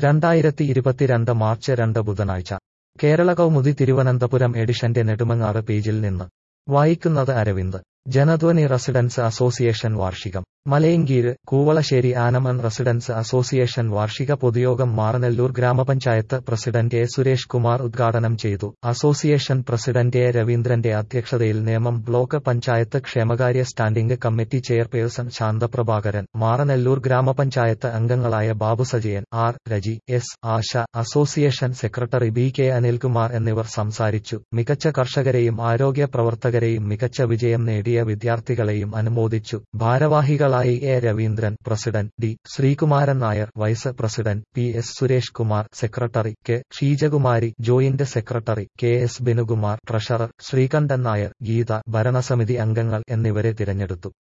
രണ്ടായിരത്തി ഇരുപത്തിരണ്ട് മാർച്ച് രണ്ട് ബുധനാഴ്ച കേരള കൗമുദി തിരുവനന്തപുരം എഡിഷന്റെ നെടുമങ്ങാട് പേജിൽ നിന്ന് വായിക്കുന്നത് അരവിന്ദ് ജനധ്വനി റെസിഡൻസ് അസോസിയേഷൻ വാർഷികം മലയങ്കീര് കൂവളശ്ശേരി ആനമൺ റെസിഡൻസ് അസോസിയേഷൻ വാർഷിക പൊതുയോഗം മാറനെല്ലൂർ ഗ്രാമപഞ്ചായത്ത് പ്രസിഡന്റ് എ സുരേഷ് കുമാർ ഉദ്ഘാടനം ചെയ്തു അസോസിയേഷൻ പ്രസിഡന്റ് എ രവീന്ദ്രന്റെ അധ്യക്ഷതയിൽ നേമം ബ്ലോക്ക് പഞ്ചായത്ത് ക്ഷേമകാര്യ standing committee chairperson Santhaprabhakaran Maranalloor ഗ്രാമപഞ്ചായത്ത് അംഗങ്ങളായ Babu Sajayan R Reji S Asha association secretary B K Anilkumar എന്നിവർ സംസാരിച്ചു മികച്ച കർഷകരെയും ആരോഗ്യ പ്രവർത്തകരെയും മികച്ച വിജയം നേടിയ വിദ്യാർത്ഥികളെയും അനുമോദിച്ചു ഭാരവാഹികളായി A Raveendran president D Sreekumaran Nair vice president P S Suresh Kumar secretary K Sheejakumari joint secretary K S Binukumar treasurer Sreekantan Nair Geetha ഭരണസമിതി അംഗങ്ങൾ എന്നിവരെ തിരഞ്ഞെടുത്തു